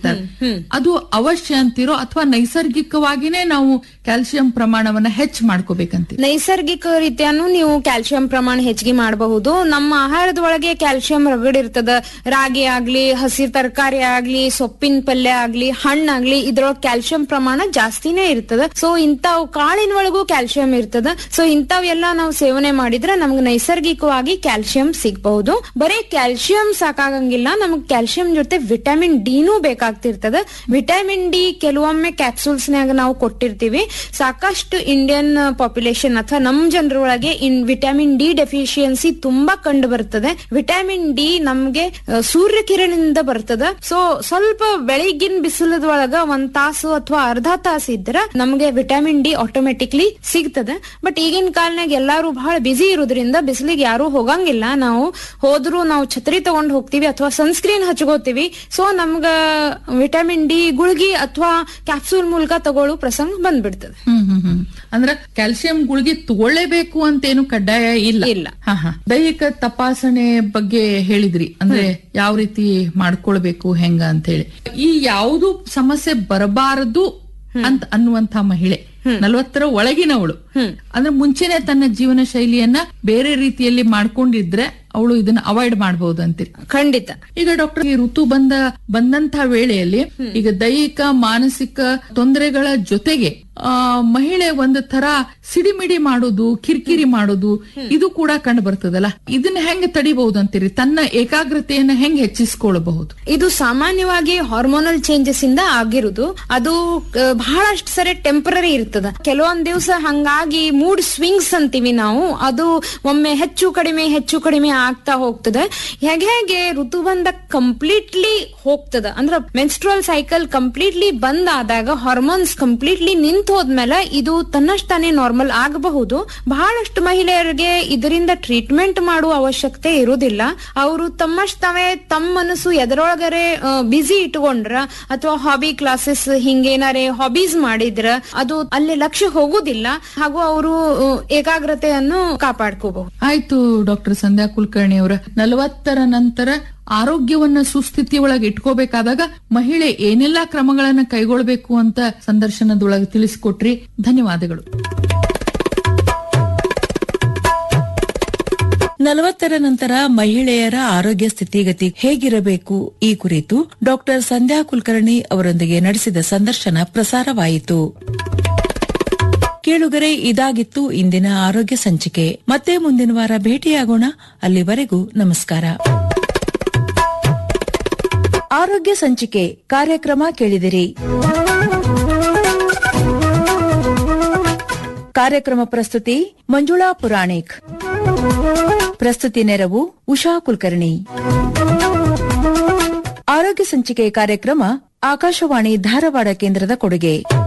ಹೇಳ್ತಾರೆ ಅದು ಅವಶ್ಯ ಅಂತಿರೋ ಅಥವಾ ನೈಸರ್ಗಿಕವಾಗಿನೇ ನಾವು ಕ್ಯಾಲ್ಸಿಯಂ ಪ್ರಮಾಣವನ್ನ ಹೆಚ್ಚು ಮಾಡ್ಕೋಬೇಕಂತೀವಿ ನೈಸರ್ಗಿಕ ರೀತಿಯಾನು ನೀವು ಕ್ಯಾಲ್ಸಿಯಂ ಪ್ರಮಾಣ ಹೆಚ್ಚಿಗೆ ಮಾಡಬಹುದು ನಮ್ಮ ಆಹಾರದ ಒಳಗೆ ಕ್ಯಾಲ್ಸಿಯಂ ರಗಡ್ ಇರ್ತದ ರಾಗಿ ಆಗ್ಲಿ ಹಸಿ ತರಕಾರಿ ಆಗ್ಲಿ ಸೊಪ್ಪಿನ ಪಲ್ಯ ಆಗ್ಲಿ ಹಣ್ಣಾಗ್ಲಿ ಇದ್ರೊಳಗೆ ಕ್ಯಾಲ್ಸಿಯಂ ಪ್ರಮಾಣ ಜಾಸ್ತಿನೇ ಇರ್ತದ ಸೊ ಇಂಥವ್ ಕಾಳಿನ ಒಳಗೂ ಕ್ಯಾಲ್ಸಿಯಂ ಇರ್ತದ ಸೊ ಇಂಥವೆಲ್ಲ ನಾವು ಸೇವನೆ ಮಾಡಿದ್ರೆ ನಮ್ಗೆ ನೈಸರ್ಗಿಕವಾಗಿ ಕ್ಯಾಲ್ಸಿಯಂ ಸಿಗಬಹುದು ಬರೀ ಕ್ಯಾಲ್ಸಿಯಂ ಸಾಕಾಗಂಗಿಲ್ಲ ನಮ್ಗೆ ಕ್ಯಾಲ್ಸಿಯಂ ಜೊತೆ ವಿಟಮಿನ್ ಡಿನೂ ಬೇಕಾಗ್ತಿರ್ತದ ವಿಟಮಿನ್ ಡಿ ಕೆಲವೊಮ್ಮೆ ಕ್ಯಾಪ್ಸೂಲ್ಸ್ ನಾಗ ನಾವು ಕೊಟ್ಟಿರ್ತೀವಿ ಸಾಕಷ್ಟು ಇಂಡಿಯನ್ ಪಾಪ್ಯುಲೇಷನ್ ಅಥವಾ ನಮ್ ಜನರೊಳಗೆ ಇನ್ ವಿಟಮಿನ್ ಡಿ ಡೆಫಿಷಿಯನ್ಸಿ ತುಂಬಾ ಕಂಡು ಬರ್ತದೆ ವಿಟಮಿನ್ ಡಿ ನಮ್ಗೆ ಆ, ಸೂರ್ಯ ಕಿರಣದಿಂದ ಬರ್ತದ ಸೊ ಸ್ವಲ್ಪ ಬೆಳಿಗಿನ ಬಿಸಿಲದೊಳಗ ಒಂದ್ ತಾಸು ಅಥವಾ ಅರ್ಧ ತಾಸು ಇದ್ರ ನಮ್ಗೆ ವಿಟಮಿನ್ ಡಿ ಆಟೋಮೆಟಿಕ್ಲಿ ಸಿಗ್ತದೆ ಬಟ್ ಈಗಿನ ಕಾಲನಾಗ ಎಲ್ಲಾರು ಬಹಳ ಬಿಸಿ ಇರೋದ್ರಿಂದ ಬಿಸಿಲಿಗೆ ಯಾರು ಹೋಗಂಗಿಲ್ಲ ನಾವು ಹೋದ್ರು ನಾವು ಛತ್ರಿ ತಗೊಂಡ್ ಹೋಗ್ತೀವಿ ಅಥವಾ ಸನ್ಸ್ಕ್ರೀನ್ ಹಚ್ಕೋತೀವಿ ಸೊ ನಮ್ಗ ವಿಟಮಿನ್ ಡಿ ಗುಳ್ಗಿ ಅಥವಾ ಕ್ಯಾಪ್ಸೂಲ್ ಮೂಲಕ ತಗೊಳ್ಳೋ ಪ್ರಸಂಗ ಬಂದ್ಬಿಡ್ತದೆ ಹ್ಮ್ ಹ್ಮ್ ಹ್ಮ್ ಅಂದ್ರ ಕ್ಯಾಲ್ಸಿಯಂ ಗುಳಿಗೆ ತಗೊಳ್ಳೇಬೇಕು ಅಂತೇನು ಕಡ್ಡಾಯ ಇಲ್ಲ ಇಲ್ಲ. ಹಾ ಹಾ ದೈಹಿಕ ತಪಾಸಣೆ ಬಗ್ಗೆ ಹೇಳಿದ್ರಿ ಅಂದ್ರೆ ಯಾವ ರೀತಿ ಮಾಡ್ಕೊಳ್ಬೇಕು ಹೆಂಗ ಅಂತ ಹೇಳಿ ಈ ಯಾವುದು ಸಮಸ್ಯೆ ಬರಬಾರದು ಅಂತ ಅನ್ನುವಂತ ಮಹಿಳೆ ನಲ್ವತ್ತರ ಒಳಗಿನವಳು ಅಂದ್ರೆ ಮುಂಚೆನೆ ತನ್ನ ಜೀವನ ಶೈಲಿಯನ್ನ ಬೇರೆ ರೀತಿಯಲ್ಲಿ ಮಾಡ್ಕೊಂಡಿದ್ರೆ ಅವಳು ಇದನ್ನ ಅವಾಯ್ಡ್ ಮಾಡಬಹುದು ಅಂತೀರಿ ಖಂಡಿತ ಈಗ ಡಾಕ್ಟರ್ ಈ ಋತು ಬಂದ ಬಂದಂತ ವೇಳೆಯಲ್ಲಿ ಈಗ ದೈಹಿಕ ಮಾನಸಿಕ ತೊಂದರೆಗಳ ಜೊತೆಗೆ ಆ ಮಹಿಳೆ ಒಂದು ತರ ಸಿಡಿಮಿಡಿ ಮಾಡೋದು ಕಿರಿಕಿರಿ ಮಾಡೋದು ಇದು ಕೂಡ ಕಂಡು ಬರ್ತದಲ್ಲ ಇದನ್ನ ಹೆಂಗ್ ತಡಿಬಹುದು ಅಂತೀರಿ ತನ್ನ ಏಕಾಗ್ರತೆಯನ್ನ ಹೆಂಗ್ ಹೆಚ್ಚಿಸ್ಕೊಳ್ಬಹುದು ಇದು ಸಾಮಾನ್ಯವಾಗಿ ಹಾರ್ಮೋನಲ್ ಚೇಂಜಸ್ ಇಂದ ಆಗಿರುದು ಅದು ಆ, ಬಹಳಷ್ಟು ಸರಿ ಟೆಂಪರರಿ ಇರ್ತದ ಕೆಲವೊಂದ್ ದಿವಸ ಹಂಗಾಗಿ ಮೂಡ್ ಸ್ವಿಂಗ್ಸ್ ಅಂತೀವಿ ನಾವು ಅದು ಒಮ್ಮೆ ಹೆಚ್ಚು ಕಡಿಮೆ ಹೆಚ್ಚು ಕಡಿಮೆ ಆಗ್ತಾ ಹೋಗ್ತದೆ ಹೇಗೆ ಹೇಗೆ ಋತುಬಂಧ ಕಂಪ್ಲೀಟ್ಲಿ ಹೋಗ್ತದ ಅಂದ್ರ ಮೆನ್ಸ್ಟ್ರಲ್ ಸೈಕಲ್ ಕಂಪ್ಲೀಟ್ಲಿ ಬಂದ್ ಆದಾಗ ಹಾರ್ಮೋನ್ಸ್ ಕಂಪ್ಲೀಟ್ಲಿ ನಿಂತು ಹೋದ್ಮೇಲೆ ಇದು ತನ್ನಷ್ಟಾನೇ ನಾರ್ಮಲ್ ಆಗಬಹುದು ಬಹಳಷ್ಟು ಮಹಿಳೆಯರಿಗೆ ಇದರಿಂದ ಟ್ರೀಟ್ಮೆಂಟ್ ಮಾಡುವ ಅವಶ್ಯಕತೆ ಇರುವುದಿಲ್ಲ ಅವರು ತಮ್ಮಷ್ಟು ತಾವೇ ತಮ್ಮ ಮನಸ್ಸು ಎದರೊಳಗರೆ ಬಿಸಿ ಇಟ್ಕೊಂಡ್ರ ಅಥವಾ ಹಾಬಿ ಕ್ಲಾಸಸ್ ಹಿಂಗೇನಾರೆ ಹಾಬೀಸ್ ಮಾಡಿದ್ರ ಅದು ಅಲ್ಲಿ ಲಕ್ಷ್ಯ ಹೋಗುದಿಲ್ಲ ಹಾಗೂ ಅವರು ಏಕಾಗ್ರತೆಯನ್ನು ಕಾಪಾಡ್ಕೋಬಹುದು ಆಯ್ತು ಡಾಕ್ಟರ್ ಸಂಧ್ಯಾ ಕುಲಕರ್ಣಿ ಅವರ ನಲವತ್ತರ ನಂತರ ಆರೋಗ್ಯವನ್ನ ಸುಸ್ಥಿತಿಯೊಳಗೆ ಇಟ್ಕೋಬೇಕಾದಾಗ ಮಹಿಳೆ ಏನೆಲ್ಲಾ ಕ್ರಮಗಳನ್ನ ಕೈಗೊಳ್ಬೇಕು ಅಂತ ಸಂದರ್ಶನದೊಳಗೆ ತಿಳಿಸಿಕೊಟ್ರಿ ಧನ್ಯವಾದಗಳು ನಲವತ್ತರ ನಂತರ ಮಹಿಳೆಯರ ಆರೋಗ್ಯ ಸ್ಥಿತಿಗತಿ ಹೇಗಿರಬೇಕು ಈ ಕುರಿತು ಡಾಕ್ಟರ್ ಸಂಧ್ಯಾ ಕುಲಕರ್ಣಿ ಅವರೊಂದಿಗೆ ನಡೆಸಿದ ಸಂದರ್ಶನ ಪ್ರಸಾರವಾಯಿತು ಕೇಳುಗರೆ ಇದಾಗಿತ್ತು ಇಂದಿನ ಆರೋಗ್ಯ ಸಂಚಿಕೆ ಮತ್ತೆ ಮುಂದಿನ ವಾರ ಭೇಟಿಯಾಗೋಣ ಅಲ್ಲಿವರೆಗೂ ನಮಸ್ಕಾರ ಆರೋಗ್ಯ ಸಂಚಿಕೆ ಕಾರ್ಯಕ್ರಮ ಕೇಳಿದಿರಿ ಕಾರ್ಯಕ್ರಮ ಪ್ರಸ್ತುತಿ ಮಂಜುಳಾ ಪುರಾಣಿಕ್ ಪ್ರಸ್ತುತಿ ನೆರವು ಉಷಾ ಕುಲಕರ್ಣಿ ಆರೋಗ್ಯ ಸಂಚಿಕೆ ಕಾರ್ಯಕ್ರಮ ಆಕಾಶವಾಣಿ ಧಾರವಾಡ ಕೇಂದ್ರದ ಕೊಡುಗೆ